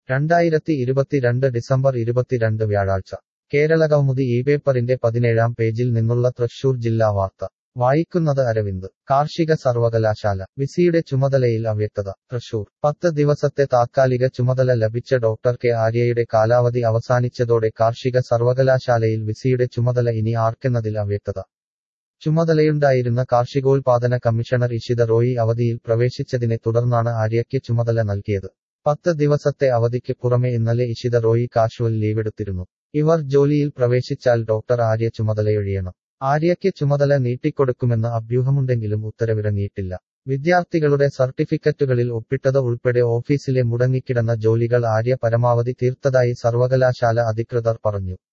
രണ്ടായിരത്തി ഇരുപത്തിരണ്ട് ഡിസംബർ ഇരുപത്തിരണ്ട് വ്യാഴാഴ്ച കേരള കൗമുദി ഈ പേപ്പറിന്റെ പതിനേഴാം പേജിൽ നിന്നുള്ള തൃശൂർ ജില്ലാ വാർത്ത വായിക്കുന്നത് അരവിന്ദ് കാർഷിക സർവകലാശാല വിസിയുടെ ചുമതലയിൽ അവ്യക്തത തൃശൂർ പത്ത് ദിവസത്തെ താത്കാലിക ചുമതല ലഭിച്ച ഡോക്ടർ കെ ആര്യയുടെ കാലാവധി അവസാനിച്ചതോടെ കാർഷിക സർവകലാശാലയിൽ വിസിയുടെ ചുമതല ഇനി ആർക്കെന്നതിൽ അവ്യക്തത ചുമതലയുണ്ടായിരുന്ന കാർഷികോൽപാദന കമ്മീഷണർ ഇഷിത റോയി അവധിയിൽ പ്രവേശിച്ചതിനെ തുടർന്നാണ് ആര്യയ്ക്ക് ചുമതല നൽകിയത് പത്ത് ദിവസത്തെ അവധിക്ക് പുറമെ ഇന്നലെ ഇഷിത റോയി കാഷ്വൽ ലീവെടുത്തിരുന്നു ഇവർ ജോലിയിൽ പ്രവേശിച്ചാൽ ഡോക്ടർ ആര്യ ചുമതലയൊഴിയണം ആര്യയ്ക്ക് ചുമതല നീട്ടിക്കൊടുക്കുമെന്ന് അഭ്യൂഹമുണ്ടെങ്കിലും ഉത്തരവിറങ്ങിയിട്ടില്ല വിദ്യാർത്ഥികളുടെ സർട്ടിഫിക്കറ്റുകളിൽ ഒപ്പിട്ടത് ഉൾപ്പെടെ ഓഫീസിലെ മുടങ്ങിക്കിടന്ന ജോലികൾ ആര്യ പരമാവധി തീർത്തതായി സർവകലാശാല അധികൃതർ പറഞ്ഞു